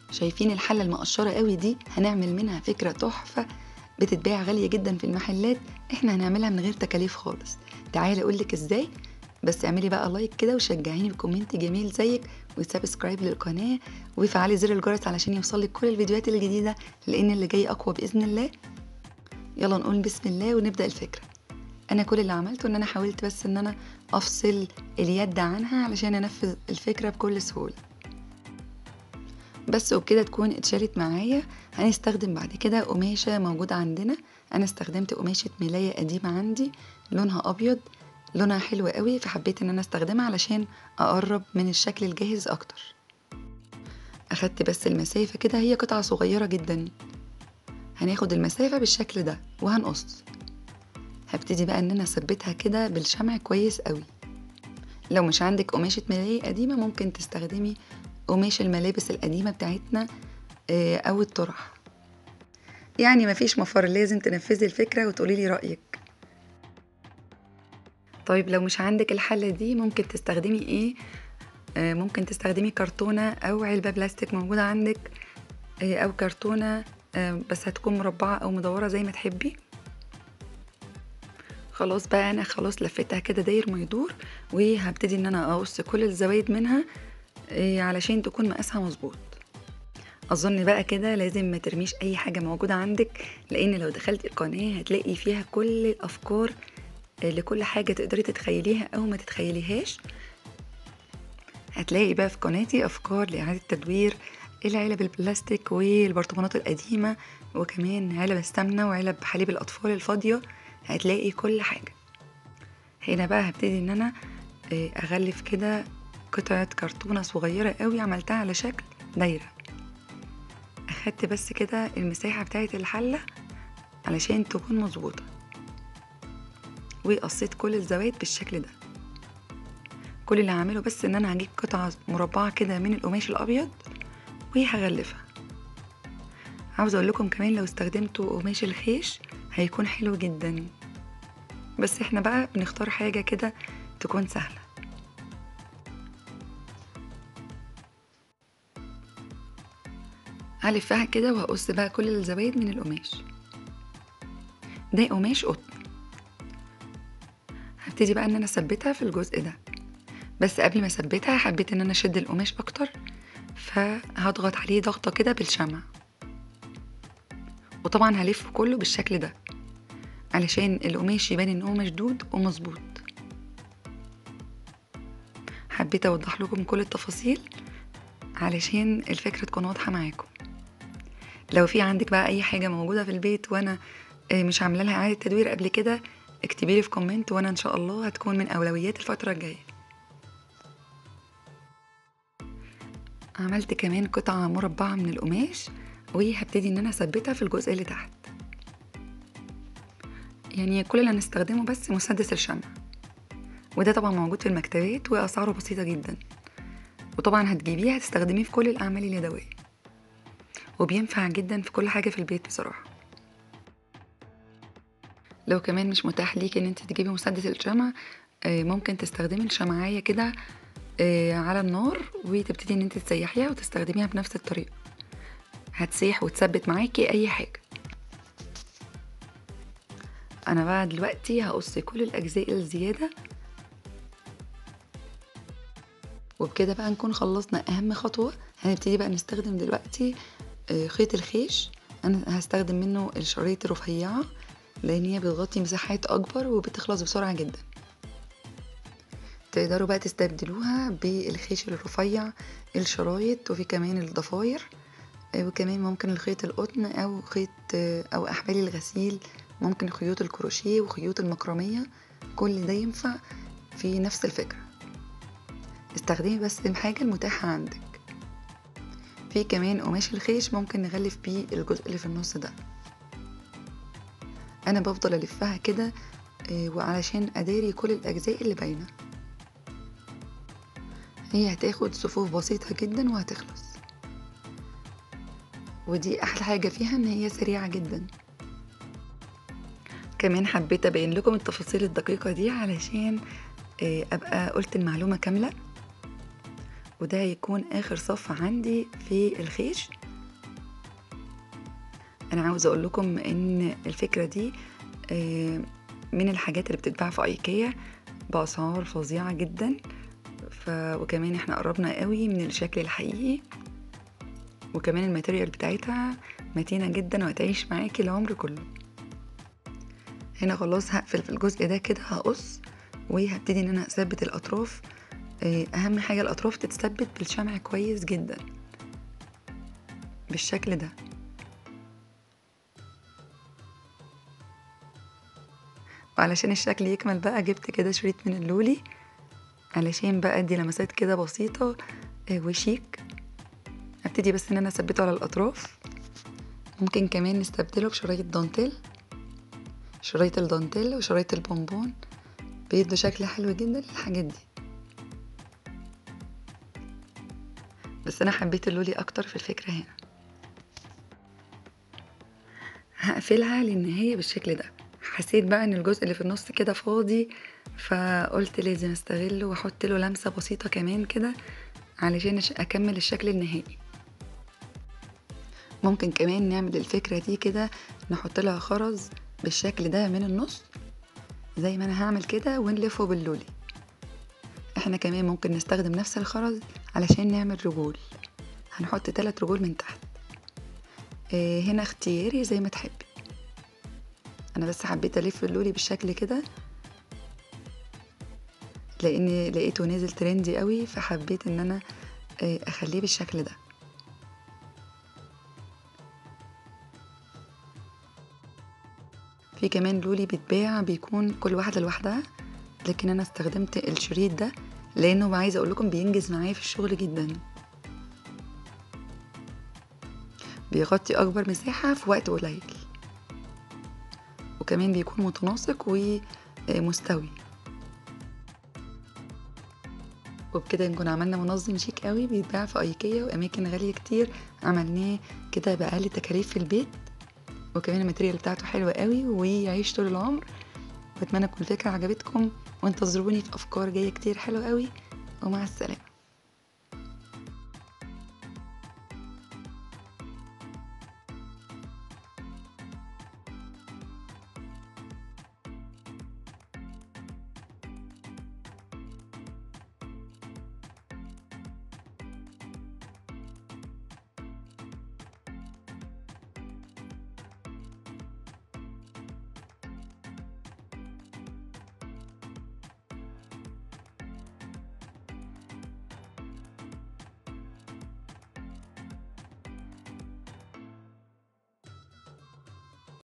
شايفين الحلة المقشرة قوي دي هنعمل منها فكرة تحفة بتتباع غالية جدا في المحلات احنا هنعملها من غير تكاليف خالص تعالي اقولك ازاي بس اعملي بقى لايك كده وشجعيني بكومنت جميل زيك وسبسكرايب للقناة وفعلي زر الجرس علشان يوصلك كل الفيديوهات الجديدة لان اللي جاي اقوى باذن الله يلا نقول بسم الله ونبدأ الفكرة انا كل اللي عملته ان انا حاولت بس ان انا افصل اليد عنها علشان انفذ الفكرة بكل سهولة بس وبكده تكون اتشالت معايا هنستخدم بعد كده قماشة موجودة عندنا انا استخدمت قماشة ملاية قديمة عندي لونها ابيض لونها حلو قوي فحبيت ان انا استخدمها علشان اقرب من الشكل الجاهز اكتر اخدت بس المسافة كده هي قطعة صغيرة جدا هناخد المسافة بالشكل ده وهنقص هبتدي بقى ان انا اثبتها كده بالشمع كويس قوي لو مش عندك قماشة ملاية قديمة ممكن تستخدمي قماش الملابس القديمة بتاعتنا او الطرح يعني مفيش مفر لازم تنفذي الفكرة وتقولي لي رأيك طيب لو مش عندك الحلة دي ممكن تستخدمي ايه آه ممكن تستخدمي كرتونة او علبة بلاستيك موجودة عندك آه او كرتونة آه بس هتكون مربعة او مدورة زي ما تحبي خلاص بقى انا خلاص لفيتها كده داير ما يدور وهبتدي ان انا اقص كل الزوايد منها علشان تكون مقاسها مظبوط اظن بقى كده لازم ما ترميش اي حاجه موجوده عندك لان لو دخلتي القناه هتلاقي فيها كل الافكار لكل حاجه تقدري تتخيليها او ما تتخيليهاش هتلاقي بقى في قناتي افكار لاعاده تدوير العلب البلاستيك والبرطمانات القديمه وكمان علب السمنه وعلب حليب الاطفال الفاضيه هتلاقي كل حاجه هنا بقى هبتدي ان انا اغلف كده قطعة كرتونة صغيرة قوي عملتها على شكل دايرة أخدت بس كده المساحة بتاعت الحلة علشان تكون مظبوطة وقصيت كل الزوايد بالشكل ده كل اللي هعمله بس ان انا هجيب قطعة مربعة كده من القماش الابيض وهغلفها عاوزة اقول لكم كمان لو استخدمتوا قماش الخيش هيكون حلو جدا بس احنا بقى بنختار حاجة كده تكون سهله هلفها كده وهقص بقى كل الزوايد من القماش ده قماش قطن هبتدي بقى ان انا اثبتها في الجزء ده بس قبل ما اثبتها حبيت ان انا اشد القماش اكتر فهضغط عليه ضغطه كده بالشمع وطبعا هلفه كله بالشكل ده علشان القماش يبان ان هو مشدود ومظبوط حبيت اوضح لكم كل التفاصيل علشان الفكرة تكون واضحة معاكم لو في عندك بقى اي حاجة موجودة في البيت وانا مش عاملة لها اعادة تدوير قبل كده اكتبي لي في كومنت وانا ان شاء الله هتكون من اولويات الفترة الجاية عملت كمان قطعة مربعة من القماش وهبتدي ان انا اثبتها في الجزء اللي تحت يعني كل اللي هنستخدمه بس مسدس الشمع وده طبعا موجود في المكتبات واسعاره بسيطة جدا وطبعا هتجيبيه هتستخدميه في كل الاعمال اليدويه وبينفع جدا في كل حاجه في البيت بصراحه لو كمان مش متاح ليك ان انت تجيبي مسدس الشمع ممكن تستخدمي الشمعية كده على النار وتبتدي ان انت تسيحيها وتستخدميها بنفس الطريقة هتسيح وتثبت معاكي اي حاجة انا بقى دلوقتي هقص كل الاجزاء الزيادة وبكده بقى نكون خلصنا اهم خطوة هنبتدي بقى نستخدم دلوقتي خيط الخيش انا هستخدم منه الشرايط الرفيعة لان هي بتغطي مساحات اكبر وبتخلص بسرعة جدا تقدروا بقى تستبدلوها بالخيش الرفيع الشرايط وفي كمان الضفاير وكمان ممكن الخيط القطن او خيط او احبال الغسيل ممكن خيوط الكروشيه وخيوط المكرمية كل ده ينفع في نفس الفكرة استخدمي بس الحاجة المتاحة عندك في كمان قماش الخيش ممكن نغلف بيه الجزء اللي في النص ده انا بفضل الفها كده وعلشان اداري كل الاجزاء اللي باينه هي هتاخد صفوف بسيطه جدا وهتخلص ودي احلى حاجه فيها ان هي سريعه جدا كمان حبيت ابين لكم التفاصيل الدقيقه دي علشان ابقى قلت المعلومه كامله وده هيكون اخر صف عندي في الخيش أنا عاوزة أقول لكم إن الفكرة دي آآ من الحاجات اللي بتتباع في IKEA بأسعار فظيعة جدًا، ف وكمان إحنا قرّبنا أوي من الشكل الحقيقي، وكمان الmaterial بتاعتها متينة جدًا وهتعيش معاكِ العمر كله. هنا خلاص هاقفل في الجزء ده كده هاقص، وهابتدي إن أنا أثبِّت الأطراف، آآ أهم حاجة الأطراف تتثبِّت بالشمع كويس جدًا. بالشكل ده. وعلشان الشكل يكمل بقى جِبت كده شريط من اللولي، علشان بقى أدّي لمسات كده بسيطة آآ وشيك. هابتدي بس إن أنا أثبِّته على الأطراف، ممكن كمان نستبدله بشرايط دانتيل. شرايط الدانتيل وشرايط البونبون بيدّوا شكل حلو جدًا للحاجات دي. بس أنا حبيت اللولي أكتر في الفكرة هنا. هاقفلها لإن هي بالشكل ده، حسيت بقى إن الجزء اللي في النُص كده فاضي، فقُلت لازم أستغلّه وأحط له لمسة بسيطة كمان كده علشان اش أكمّل الشكل النهائي. ممكن كمان نعمل الفكرة دي كده نحط لها خرز بالشكل ده من النُص، زي ما أنا هاعمل كده ونلفه باللولي. إحنا كمان ممكن نستخدم نفس الخرز علشان نعمل رجول، هنحط 3 رجول من تحت. آآ هنا اختياري زي ما تحبي. أنا بس حبيت ألِف اللولي بالشكل كده. لإن لقيته نازل ترندي أوي، فحبيت إن أنا آآ أخلّيه بالشكل ده. في كمان لولي بيتباع بيكون كل واحدة لوحدها، لكن أنا استخدمت الشريط ده لإنه عايزة أقول لكم بينجز معايا في الشغل جدًا. بيغطي أكبر مساحة في وقت قليل. وكمان بيكون متناسق ومستوي. وبكده نكون عملنا منظم شيك أوي بيتباع في IKEA وأماكن غالية كتير، عملناه كده بأقل التكاليف في البيت، وكمان الmaterial بتاعته حلوة أوي ويعيش طول العمر. وأتمنى تكون الفكرة عجبتكم، وانتظروني في أفكار جاية كتير حلوة أوي، ومع السلامة.